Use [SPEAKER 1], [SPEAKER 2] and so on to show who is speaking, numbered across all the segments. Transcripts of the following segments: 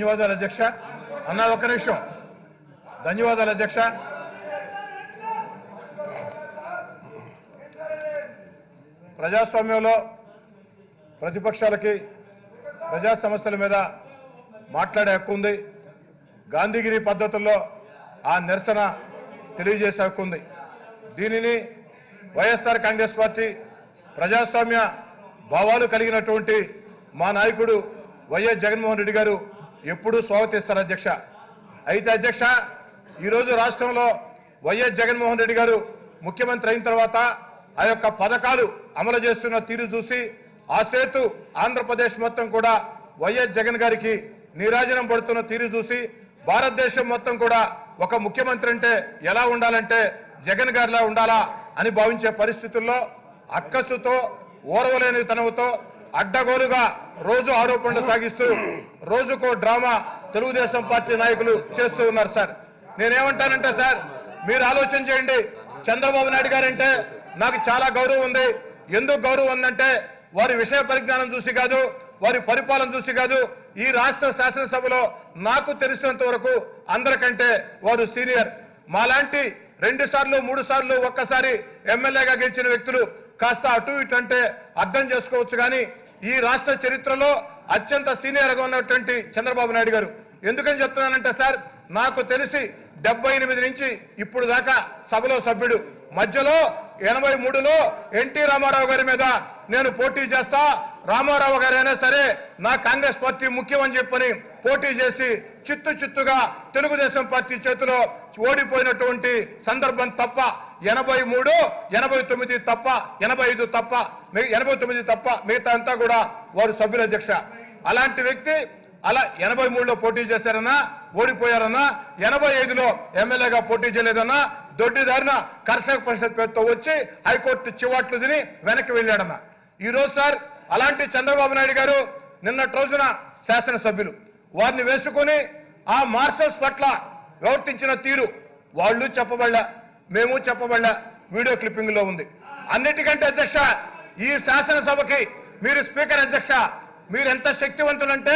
[SPEAKER 1] ధన్యవాదాలు అధ్యక్ష అన్న ఒక్క నిమిషం ధన్యవాదాలు అధ్యక్ష ప్రజాస్వామ్యంలో ప్రతిపక్షాలకి ప్రజా సమస్యల మీద మాట్లాడే హక్కు ఉంది గాంధీగిరి పద్ధతుల్లో ఆ నిరసన తెలియజేసే హక్కు ఉంది దీనిని వైఎస్ఆర్ కాంగ్రెస్ పార్టీ ప్రజాస్వామ్య భావాలు కలిగినటువంటి మా నాయకుడు వైఎస్ జగన్మోహన్ రెడ్డి గారు ఎప్పుడూ స్వాగతిస్తారు అధ్యక్ష అయితే అధ్యక్ష ఈరోజు రాష్ట్రంలో వైఎస్ జగన్మోహన్ రెడ్డి గారు ముఖ్యమంత్రి అయిన తర్వాత ఆ యొక్క పథకాలు అమలు చేస్తున్న తీరు చూసి ఆ సేతు ఆంధ్రప్రదేశ్ మొత్తం కూడా వైఎస్ జగన్ గారికి నీరాజనం పడుతున్న తీరు చూసి భారతదేశం మొత్తం కూడా ఒక ముఖ్యమంత్రి అంటే ఎలా ఉండాలంటే జగన్ గారిలా ఉండాలా అని భావించే పరిస్థితుల్లో అక్కసుతో ఓర్వలేని తనవుతో అడ్డగోలుగా రోజు ఆరోపణలు సాగిస్తూ రోజుకో డ్రామా తెలుగుదేశం పార్టీ నాయకులు చేస్తూ ఉన్నారు సార్ నేనేమంటానంటే సార్ మీరు ఆలోచన చేయండి చంద్రబాబు నాయుడు గారంటే నాకు చాలా గౌరవం ఉంది ఎందుకు గౌరవం ఉందంటే వారి విషయ పరిజ్ఞానం చూసి కాదు వారి పరిపాలన చూసి కాదు ఈ రాష్ట్ర శాసనసభలో నాకు తెలిసినంత వరకు అందరికంటే వారు సీనియర్ మాలాంటి రెండు సార్లు మూడు సార్లు ఒక్కసారి ఎమ్మెల్యేగా గెలిచిన వ్యక్తులు కాస్త అటు ఇటు అంటే అర్థం చేసుకోవచ్చు కానీ ఈ రాష్ట్ర చరిత్రలో అత్యంత సీనియర్గా ఉన్నటువంటి చంద్రబాబు నాయుడు గారు ఎందుకని చెప్తున్నానంటే సార్ నాకు తెలిసి డెబ్బై ఎనిమిది నుంచి ఇప్పుడు దాకా సభలో సభ్యుడు మధ్యలో ఎనభై మూడులో ఎన్టీ రామారావు గారి మీద నేను పోటీ చేస్తా రామారావు గారైనా సరే నా కాంగ్రెస్ పార్టీ ముఖ్యం అని చెప్పని పోటీ చేసి చిత్తు చిత్తుగా తెలుగుదేశం పార్టీ చేతిలో ఓడిపోయినటువంటి సందర్భం తప్ప ఎనభై మూడు ఎనభై తొమ్మిది తప్ప ఎనభై ఐదు తప్ప మి- ఎనభై తొమ్మిది తప్ప మిగతా అంతా కూడా వారు సభ్యుల అధ్యక్ష అలాంటి వ్యక్తి అలా ఎనభై మూడులో పోటీ చేశారన్నా ఓడిపోయారన్నా ఎనభై ఐదులో ఎమ్మెల్యేగా పోటీ చేయలేదన్నా దొడ్డిదారిన కర్షక పరిషత్ పేరుతో వచ్చి హైకోర్టు చివాట్లు తిని వెనక్కి వెళ్ళాడన్నా ఈ రోజు సార్ అలాంటి చంద్రబాబు నాయుడు గారు నిన్నటి రోజున శాసనసభ్యులు వారిని వేసుకొని ఆ మార్షల్స్ పట్ల ప్రవర్తించిన తీరు వాళ్ళు చెప్పబడ్డా మేము చెప్పబడ్డా వీడియో క్లిప్పింగ్ లో ఉంది అన్నిటికంటే అధ్యక్ష ఈ శాసనసభకి మీరు స్పీకర్ అధ్యక్ష మీరు ఎంత శక్తివంతులంటే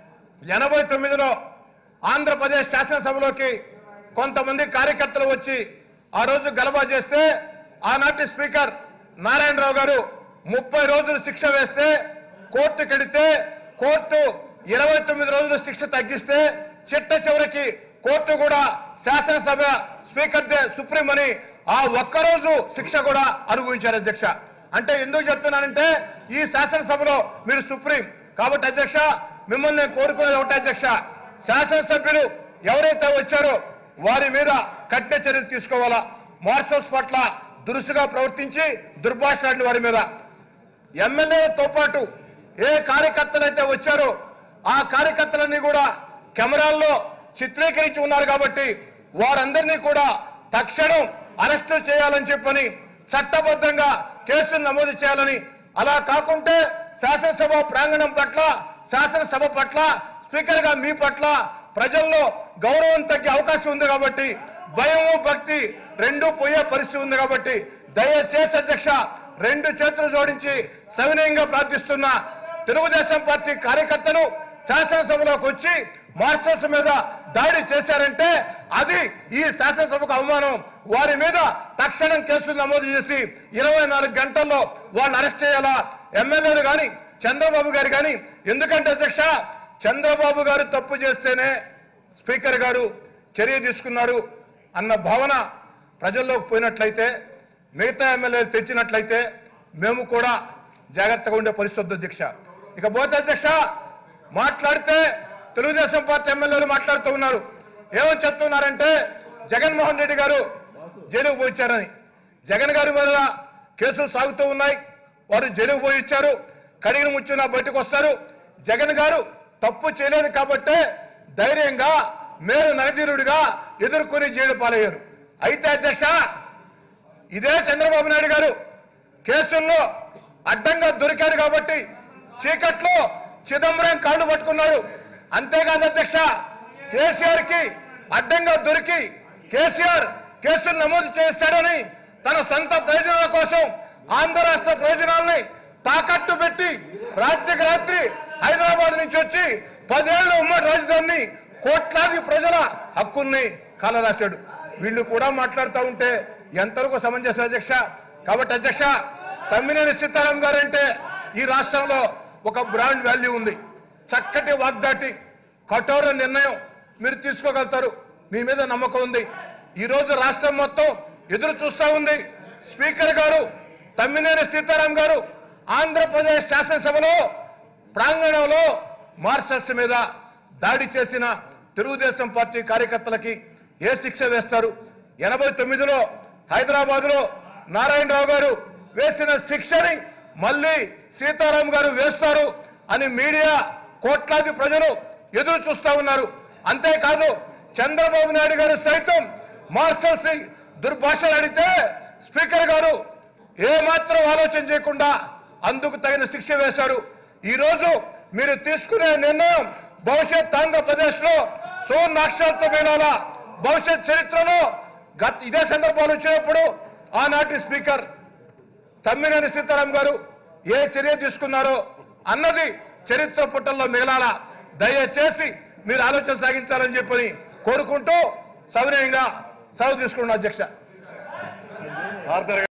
[SPEAKER 1] ఎనభై తొమ్మిదిలో ఆంధ్రప్రదేశ్ శాసనసభలోకి కొంతమంది కార్యకర్తలు వచ్చి ఆ రోజు గలబా చేస్తే ఆనాటి స్పీకర్ నారాయణరావు గారు ముప్పై రోజులు శిక్ష వేస్తే కోర్టుకి వెడితే కోర్టు ఇరవై తొమ్మిది రోజులు శిక్ష తగ్గిస్తే చిట్ట చివరికి కోర్టు కూడా శాసనసభ స్పీకర్ దే సుప్రీం అని ఆ ఒక్కరోజు శిక్ష కూడా అనుభవించారు అధ్యక్ష అంటే ఎందుకు చెప్తున్నానంటే ఈ శాసనసభలో మీరు సుప్రీం కాబట్టి అధ్యక్ష మిమ్మల్ని నేను కోరుకునేది ఒకటే అధ్యక్ష శాసనసభ్యులు ఎవరైతే వచ్చారో వారి మీద కఠిన చర్యలు తీసుకోవాలా మార్షల్స్ పట్ల దురుసుగా ప్రవర్తించి దుర్భాషలాడిన వారి మీద ఎమ్మెల్యేతో పాటు ఏ కార్యకర్తలు అయితే వచ్చారో ఆ కార్యకర్తలన్నీ కూడా కెమెరాల్లో చిత్రీకరించి ఉన్నారు కాబట్టి వారందరినీ కూడా తక్షణం అరెస్టు చేయాలని చెప్పని చట్టబద్ధంగా కేసులు నమోదు చేయాలని అలా కాకుంటే శాసనసభ ప్రాంగణం పట్ల శాసనసభ పట్ల స్పీకర్ గా మీ పట్ల ప్రజల్లో గౌరవం తగ్గే అవకాశం ఉంది కాబట్టి భయము భక్తి రెండు పోయే పరిస్థితి ఉంది కాబట్టి దయచేసి అధ్యక్ష రెండు చేతులు జోడించి సవినయంగా ప్రార్థిస్తున్న తెలుగుదేశం పార్టీ కార్యకర్తలు శాసనసభలోకి వచ్చి మార్షల్స్ మీద దాడి చేశారంటే అది ఈ శాసనసభకు అవమానం వారి మీద తక్షణం కేసులు నమోదు చేసి ఇరవై నాలుగు గంటల్లో వాళ్ళని అరెస్ట్ చేయాలా ఎమ్మెల్యేలు కానీ చంద్రబాబు గారు కానీ ఎందుకంటే అధ్యక్ష చంద్రబాబు గారు తప్పు చేస్తేనే స్పీకర్ గారు చర్య తీసుకున్నారు అన్న భావన ప్రజల్లోకి పోయినట్లయితే మిగతా ఎమ్మెల్యేలు తెచ్చినట్లయితే మేము కూడా జాగ్రత్తగా ఉండే పరిస్థితి ఉంది అధ్యక్ష ఇక పోతే అధ్యక్ష మాట్లాడితే తెలుగుదేశం పార్టీ ఎమ్మెల్యేలు మాట్లాడుతూ ఉన్నారు ఏమని చెప్తున్నారంటే జగన్మోహన్ రెడ్డి గారు జైలుకు పోయించారని జగన్ గారి మీద కేసులు సాగుతూ ఉన్నాయి వారు జైలుకు పోయి ఇచ్చారు కడిగిన ముచ్చిన బయటకు వస్తారు జగన్ గారు తప్పు చేయలేదు కాబట్టే ధైర్యంగా మేలు నరధీరుడిగా ఎదుర్కొని జైలు పాలయ్యారు అయితే అధ్యక్ష ఇదే చంద్రబాబు నాయుడు గారు కేసుల్లో అడ్డంగా దొరికారు కాబట్టి చీకట్లో చిదంబరం కాళ్ళు పట్టుకున్నాడు అంతేకాదు అధ్యక్ష కేసీఆర్ కి అడ్డంగా దొరికి కేసీఆర్ కేసులు నమోదు చేస్తాడని తన సొంత ప్రయోజనాల కోసం ఆంధ్ర రాష్ట్ర ప్రయోజనాల్ని తాకట్టు పెట్టి రాత్రికి రాత్రి హైదరాబాద్ నుంచి వచ్చి పదేళ్ల ఉమ్మడి రాజధానిని కోట్లాది ప్రజల హక్కుల్ని కాలరాశాడు వీళ్ళు కూడా మాట్లాడుతూ ఉంటే ఎంతవరకు సమంజసం అధ్యక్ష కాబట్టి అధ్యక్ష తమ్మినేని సీతారాం గారంటే ఈ రాష్ట్రంలో ఒక బ్రాండ్ వాల్యూ ఉంది చక్కటి వాగ్దాటి కఠోర నిర్ణయం మీరు తీసుకోగలుగుతారు మీ మీద నమ్మకం ఉంది ఈ రోజు రాష్ట్రం మొత్తం ఎదురు చూస్తా ఉంది స్పీకర్ గారు తమ్మినేని సీతారాం గారు ఆంధ్రప్రదేశ్ శాసనసభలో ప్రాంగణంలో మార్షల్స్ మీద దాడి చేసిన తెలుగుదేశం పార్టీ కార్యకర్తలకి ఏ శిక్ష వేస్తారు ఎనభై తొమ్మిదిలో హైదరాబాద్ లో నారాయణరావు గారు వేసిన శిక్షని మళ్ళీ సీతారాం గారు వేస్తారు అని మీడియా కోట్లాది ప్రజలు ఎదురు చూస్తా ఉన్నారు అంతేకాదు చంద్రబాబు నాయుడు గారు సైతం మార్షల్స్ దుర్భాషలాడితే స్పీకర్ గారు ఏ మాత్రం ఆలోచన చేయకుండా అందుకు తగిన శిక్ష వేశారు ఈ రోజు మీరు తీసుకునే నిర్ణయం భవిష్యత్ ఆంధ్రప్రదేశ్ లో సోనాక్షాలతో మేళాల భవిష్యత్ చరిత్రలో గత ఇదే సందర్భాలు వచ్చినప్పుడు ఆనాటి స్పీకర్ తమ్మినేని సీతారాం గారు ఏ చర్య తీసుకున్నారో అన్నది చరిత్ర పుటల్లో మిగలాలా దయచేసి మీరు ఆలోచన సాగించాలని చెప్పని కోరుకుంటూ సవినయంగా సెలవు తీసుకున్న అధ్యక్ష